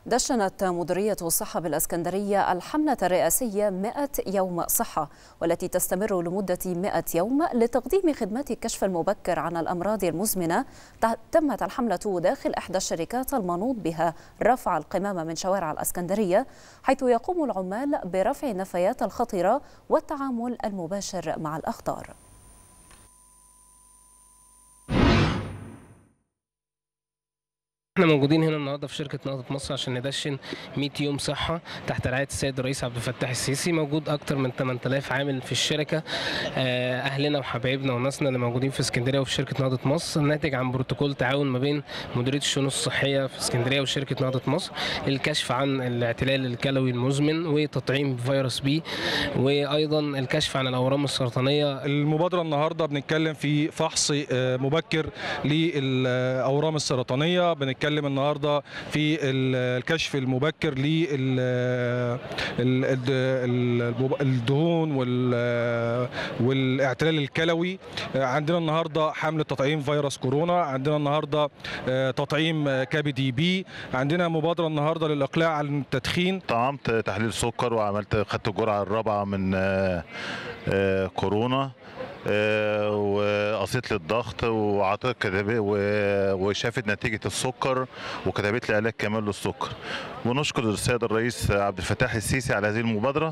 دشنت مديرية الصحة بالأسكندرية الحملة الرئاسية 100 يوم صحة والتي تستمر لمدة 100 يوم لتقديم خدمات الكشف المبكر عن الأمراض المزمنة تمت الحملة داخل إحدى الشركات المنوط بها رفع القمامة من شوارع الأسكندرية حيث يقوم العمال برفع النفايات الخطرة والتعامل المباشر مع الأخطار احنا موجودين هنا النهارده في شركه نهضه مصر عشان ندشن 100 يوم صحه تحت رعايه السيد الرئيس عبد الفتاح السيسي موجود اكتر من 8000 عامل في الشركه اهلنا وحبايبنا وناسنا اللي موجودين في اسكندريه وفي شركه نهضه مصر ناتج عن بروتوكول تعاون ما بين مديريه الشؤون الصحيه في اسكندريه وشركه نهضه مصر للكشف عن الاعتلال الكلوي المزمن وتطعيم فيروس بي وايضا الكشف عن الاورام السرطانيه المبادره النهارده بنتكلم في فحص مبكر للاورام السرطانيه بنتكلم النهارده في الكشف المبكر للدهون والاعتلال الكلوي عندنا النهارده حمله تطعيم فيروس كورونا عندنا النهارده تطعيم كبدي بي عندنا مبادره النهارده للاقلاع عن التدخين طعمت تحليل سكر وعملت خدت الجرعه الرابعه من كورونا وقصيت لي الضغط وعطيت كتابة وشافت نتيجة السكر وكتبت لي علاج كمان للسكر ونشكر السيد الرئيس عبد الفتاح السيسي على هذه المبادرة